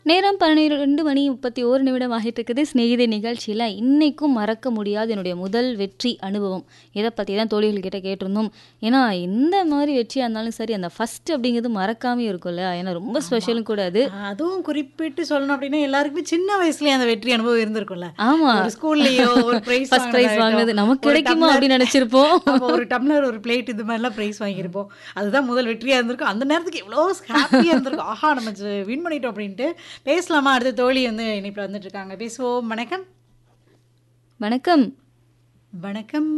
நேரம் 12 மணி 31 நிமிடம் ஆகிட்டு இருக்குது. சிநேகிதி நிகழ்ச்சியில இன்னைக்கும் மறக்க முடியாத என்னுடைய முதல் வெற்றி அனுபவம். இத பத்தி தான் தோழிகள்கிட்ட கேட்டிருந்தோம். ஏன்னா, எந்த மாரி வெற்றியா இருந்தாலும் சரி, அந்த ஃபர்ஸ்ட் அப்படிங்கிறது மறக்காமயே இருக்கும்ல. ஏன்னா ரொம்ப ஆமா. ஸ்பெஷலும் கூட அது. அதுவும் குறிப்பிட்டு சொல்லணும் அப்படின்னா, எல்லாருக்குமே சின்ன வயசுலயே அந்த வெற்றி அனுபவம் இருந்திருக்கும்ல. ஆமா. ஒரு ஸ்கூல்லயோ ஒரு பிரைஸ் ஃபர்ஸ்ட் பிரைஸ் வாங்குனது வாங்குனதாகட்டும், நமக்கு ஒரு கிடைக்குமா டம்ளர் அப்படின்னு நெனச்சிருப்போம். ஆமா ஒரு டம்ளர், ஒரு பிளேட் இது மாரிலாம் பிரைஸ் வாங்கியிருப்போம். அதுதான் முதல் வெற்றியா இருந்திருக்கும். அந்த நேரத்துக்கு எவ்வளோ ஹாப்பியா இருந்திருக்கும். ஆஹா! நம்ம ஜ வின் பண்ணிட்டோம் அப்படின்ட்டு. பேசலாமா? அடுத்த தோழி வந்து இணைப்புல வந்துட்டு இருக்காங்க. பேசுவோம். வணக்கம். வணக்கம். வணக்கம்.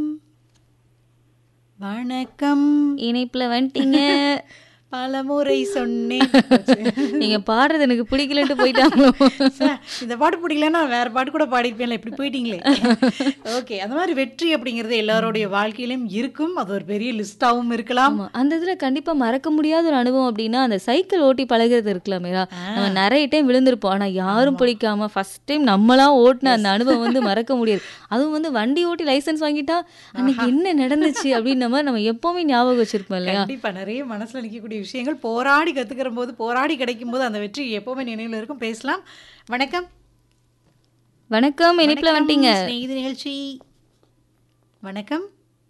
வணக்கம். இணைப்புல வந்துட்டீங்க. பலமுறை சொன்னேன். போச்சு. நீங்க பாடுறது எனக்கு பிடிக்கலன்ட்டு போயிட்டாங்களோ? ச்சே! இந்த பாட்டு பிடிக்கலன்னா வேற பாட்டு கூட பாடியிருப்பேன்ல. இப்படி போயிட்டீங்களே. ஓகே. அந்த மாரி வெற்றி அப்படிங்கிறது எல்லாருடைய வாழ்க்கையிலும் இருக்கும். அது ஒரு பெரிய லிஸ்ட்டாவும் இருக்கலாம். ஆமா. அந்த இதுல கண்டிப்பா மறக்க முடியாத ஒரு அனுபவம் அப்படின்னா, அந்த சைக்கிள் ஓட்டி பழகுறது இருக்குல்ல மீரா. ஆ. நம்ம நெறைய டைம் விழுந்திருப்போம். ஆனா யாரும் ஆமா. பிடிக்காம ஃபர்ஸ்ட் டைம் நம்மளா ஓட்டுன எஸ். அந்த அனுபவம் வந்து மறக்க முடியாது. அதுவும் வந்து வண்டி ஓட்டி லைசென்ஸ் வாங்கிட்டா, அன்னைக்கு ஆஹா! என்ன நடந்துச்சு அப்படின்ற மாரி நம்ம எப்பவுமே ஞாபகம் வச்சிருப்போம் இல்லையா? கண்டிப்பா. நெறைய மனசுல நிக்கக்கூடிய விஷயங்கள் போராடி கத்துக்கிறம்போது, போராடி கிடைக்கும்போது அந்த வெற்றி எப்பவுமே நினைவுல இருக்கும். பேசலாம். வணக்கம். வணக்கம். இணைப்புல வணக்கம். வந்துட்டீங்க. சிநேகிதி நிகழ்ச்சி. வணக்கம்.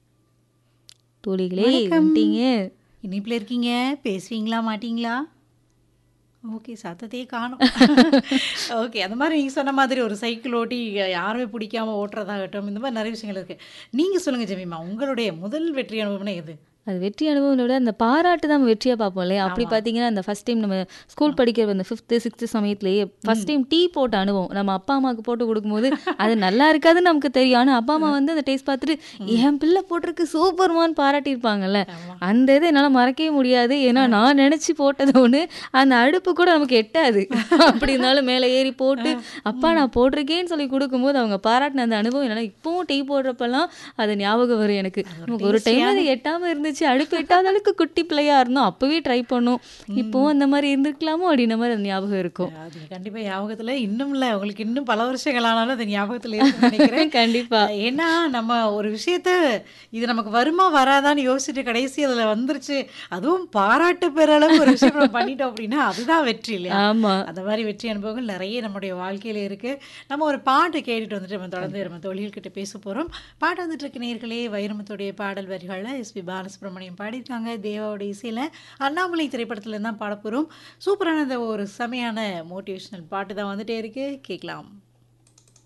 தோழிகளே வணக்கம். வந்துட்டீங்க. இணைப்புல இருக்கீங்க. பேசுவீங்களா? மாட்டீங்களா? ஓகே. சத்தத்தையே காணோம். ஓகே. அந்த மாரி நீங்க சொன்ன மாதிரி ஒரு சைக்கிள் ஓட்டி யாருமே பிடிக்காம ஓட்டுறதாகட்டும், இந்த மாரி நெறைய விஷயங்கள் இருக்கு. நீங்க சொல்லுங்க ஜெமிமா. உங்களுடைய முதல் வெற்றி அனுபவம்னா எது? அது வெற்றி அனுபவத்த விட அந்த பாராட்டு தான் நம்ம வெற்றியா பார்ப்போம் இல்லையா? அப்படி ஆமா. பார்த்தீங்கன்னா, அந்த ஃபர்ஸ்ட் டைம் நம்ம ஸ்கூல் படிக்கிற அந்த 5த், 6த் சமயத்திலேயே ஃபர்ஸ்ட் ம். டைம் டீ போட்ட அனுபவம். நம்ம அப்பா, அம்மாவுக்கு போட்டு குடுக்கும்போது, அது நல்லா இருக்காதுன்னு நமக்கு தெரியும். ஆனா அப்பா, அம்மா வந்து அந்த டேஸ்ட் பார்த்துட்டு, ம். என் பிள்ளை போட்டிருக்கு சூப்பர்மான்னு பாராட்டியிருப்பாங்கல்ல. ஆமா. அந்த இத என்னால மறக்கவே முடியாது. ஏன்னா ஆ. நான் நெனச்சு போட்டது ஒண்ணு, அந்த அடுப்பு கூட நமக்கு எட்டாது. அப்படி இருந்தாலும் மேல ஏறி போட்டு, ஆ. அப்பா ம். நான் போட்டிருக்கேன்னு சொல்லி குடுக்கும்போது, அவங்க பாராட்டின அந்த அனுபவம் என்னால இப்பவும் டீ போடுறப்பலாம் அது ஞாபகம் வரும் எனக்கு. அது ஒரு நமக்கு ஒரு டைம்ல டேஸ்டியான அது எட்டாம இருந்துச்சு. அடுப்பு எட்டாத அளவுக்கு குட்டி பிள்ளையா இருந்தோம். அப்பவே ட்ரை பண்ணோம். இப்பவும் ம். அந்த மாரி இருந்திருக்கலாமோ அப்படின்ற மாரி அந்த ஞாபகம் இருக்கும். அது கண்டிப்பா ஞாபகத்துல இன்னும் இல்ல. உங்களுக்கு இன்னும் பல வருஷங்கள் ஆனாலும் அது ஞாபகத்துல இருக்கும்னு நினைக்கிறேன். கண்டிப்பா. அ ஏன்னா, நம்ம ஒரு விஷயத்த இது நமக்கு வருமா? வராதான்னு யோசிச்சுட்டு கடைசி அதுல வந்துருச்சு. அதுவும் பாராட்டு பெற அளவுக்கு ஒரு விஷயம் நம்ம பண்ணிட்டோம் அப்படின்னா, அதுதான் வெற்றி இல்லையா? ஆமா. அந்த மாரி வெற்றி அனுபவங்கள் நெறைய நம்முடைய வாழ்க்கையில இருக்கு. நம்ம ஒரு பாட்டு கேட்டுட்டு வந்துட்டு நம்ம தொடர்ந்து கண்டிப்பா. நம்ம தோழிகள்கிட்ட பேச போறோம். பாட்டு வந்துட்டு இருக்கு நேயர்களே. வைரமுத்துடைய பாடல் வரிகள்ல எஸ்பி பாலசுப்ரமணியம் பாடியிருக்காங்க. தேவாவோட இசையில அண்ணாமலை திரைப்படத்துல இருந்து தான் பாடப்போறோம். சூப்பரான அந்த ஒரு செமையான மோட்டிவேஷனல் பாட்டு தான் வந்துட்டே இருக்கு. கேட்கலாம்.